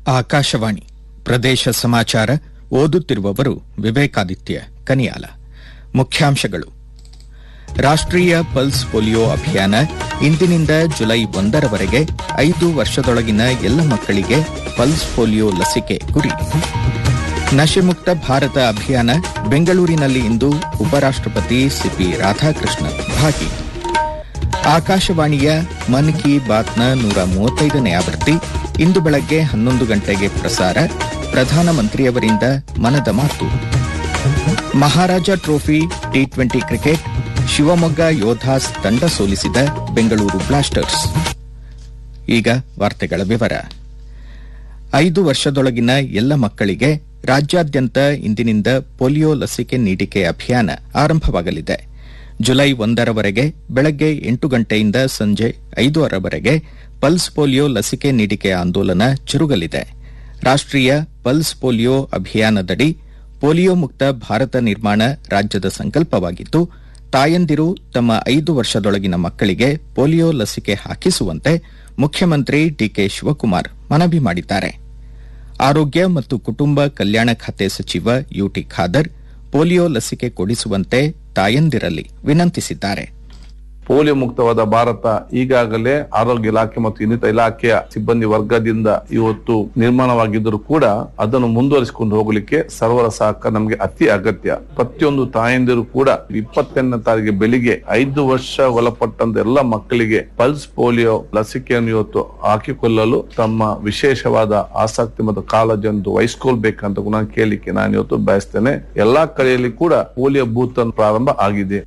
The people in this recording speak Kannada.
ಆಕಾಶವಾಣಿ ಪ್ರದೇಶ ಸಮಾಚಾರ ಓದುತ್ತಿರುವವರು ವಿವೇಕಾದಿತ್ಯ ಕನಿಯಾಲ ಮುಖ್ಯಾಂಶಗಳು ರಾಷ್ಟ್ರೀಯ ಪಲ್ಸ್ ಪೋಲಿಯೋ ಅಭಿಯಾನ ಇಂದಿನಿಂದ ಜುಲೈ ಒಂದರವರೆಗೆ ಐದು ವರ್ಷದೊಳಗಿನ ಎಲ್ಲ ಮಕ್ಕಳಿಗೆ ಪಲ್ಸ್ ಪೋಲಿಯೋ ಲಸಿಕೆ ಗುರಿ ನಶೆಮುಕ್ತ ಭಾರತ ಅಭಿಯಾನ ಬೆಂಗಳೂರಿನಲ್ಲಿ ಇಂದು ಉಪರಾಷ್ಟ್ರಪತಿ ಸಿಪಿ ರಾಧಾಕೃಷ್ಣನ್ ಭಾಗಿ ಆಕಾಶವಾಣಿಯ ಮನ್ ಕಿ ಬಾತ್ನ ನೂರ ಮೂವತ್ತೈದನೇ ಆವೃತ್ತಿ ಇಂದು ಬೆಳಗ್ಗೆ ಹನ್ನೊಂದು ಗಂಟೆಗೆ ಪ್ರಸಾರ ಪ್ರಧಾನಮಂತ್ರಿಯವರಿಂದ ಮನದ ಮಾತು Maharaja trophy T twenty cricket Shivamogga Yodhas ತಂಡ ಸೋಲಿಸಿದ ಬೆಂಗಳೂರು ಬ್ಲಾಸ್ಟರ್ಸ್ ಈಗ ವಾರ್ತೆಗಳ ವಿವರ ಐದು ವರ್ಷದೊಳಗಿನ ಎಲ್ಲ ಮಕ್ಕಳಿಗೆ ರಾಜ್ಯಾದ್ಯಂತ ಇಂದಿನಿಂದ ಪೋಲಿಯೋ ಲಸಿಕೆ ನೀಡಿಕೆ ಅಭಿಯಾನ ಆರಂಭವಾಗಲಿದೆ ಜುಲೈ ಒಂದರವರೆಗೆ ಬೆಳಗ್ಗೆ ಎಂಟು ಗಂಟೆಯಿಂದ ಸಂಜೆ ಐದರವರೆಗೆ ಪಲ್ಸ್ ಪೋಲಿಯೋ ಲಸಿಕೆ ನೀಡಿಕೆ ಆಂದೋಲನ ಜರುಗಲಿದೆ ರಾಷ್ಟ್ರೀಯ ಪಲ್ಸ್ ಪೋಲಿಯೋ ಅಭಿಯಾನದಡಿ ಪೋಲಿಯೋ ಮುಕ್ತ ಭಾರತ ನಿರ್ಮಾಣ ರಾಜ್ಯದ ಸಂಕಲ್ಪವಾಗಿದ್ದು ತಾಯಂದಿರು ತಮ್ಮ ಐದು ವರ್ಷದೊಳಗಿನ ಮಕ್ಕಳಿಗೆ ಪೋಲಿಯೋ ಲಸಿಕೆ ಹಾಕಿಸುವಂತೆ ಮುಖ್ಯಮಂತ್ರಿ ಡಿಕೆ ಶಿವಕುಮಾರ್ ಮನವಿ ಮಾಡಿದ್ದಾರೆ ಆರೋಗ್ಯ ಮತ್ತು ಕುಟುಂಬ ಕಲ್ಯಾಣ ಖಾತೆ ಸಚಿವ ಯುಟಿ ಖಾದರ್ ಪೋಲಿಯೋ ಲಸಿಕೆ ಕೊಡಿಸುವಂತೆ ತಾಯಂದಿರಲ್ಲಿ ವಿನಂತಿಸಿದ್ದಾರೆ ಪೋಲಿಯೋ ಮುಕ್ತವಾದ ಭಾರತ ಈಗಾಗಲೇ ಆರೋಗ್ಯ ಇಲಾಖೆ ಮತ್ತು ಇನ್ನಿತರ ಇಲಾಖೆಯ ಸಿಬ್ಬಂದಿ ವರ್ಗದಿಂದ ಇವತ್ತು ನಿರ್ಮಾಣವಾಗಿದ್ದರೂ ಕೂಡ ಅದನ್ನು ಮುಂದುವರಿಸಿಕೊಂಡು ಹೋಗಲಿಕ್ಕೆ ಸರ್ವರ ಸಹಕಾರ ನಮಗೆ ಅತಿ ಅಗತ್ಯ ಪ್ರತಿಯೊಂದು ತಾಯಂದಿರು ಕೂಡ ಇಪ್ಪತ್ತೆಂಟನೇ ತಾರೀಕಿಗೆ ಬೆಳಿಗ್ಗೆ ಐದು ವರ್ಷ ಒಳಪಟ್ಟಂತ ಎಲ್ಲ ಮಕ್ಕಳಿಗೆ ಪಲ್ಸ್ ಪೋಲಿಯೋ ಲಸಿಕೆಯನ್ನು ಇವತ್ತು ಹಾಕಿಕೊಳ್ಳಲು ತಮ್ಮ ವಿಶೇಷವಾದ ಆಸಕ್ತಿ ಮತ್ತು ಕಾಳಜಿಯನ್ನು ವಹಿಸ್ಕೊಳ್ಬೇಕಂತ ನಾನು ಕೇಳಲಿಕ್ಕೆ ನಾನು ಇವತ್ತು ಬಯಸ್ತೇನೆ ಎಲ್ಲಾ ಕಡೆಯಲ್ಲಿ ಕೂಡ ಪೋಲಿಯೋ ಬೂತ್ ಪ್ರಾರಂಭ ಆಗಿದೆ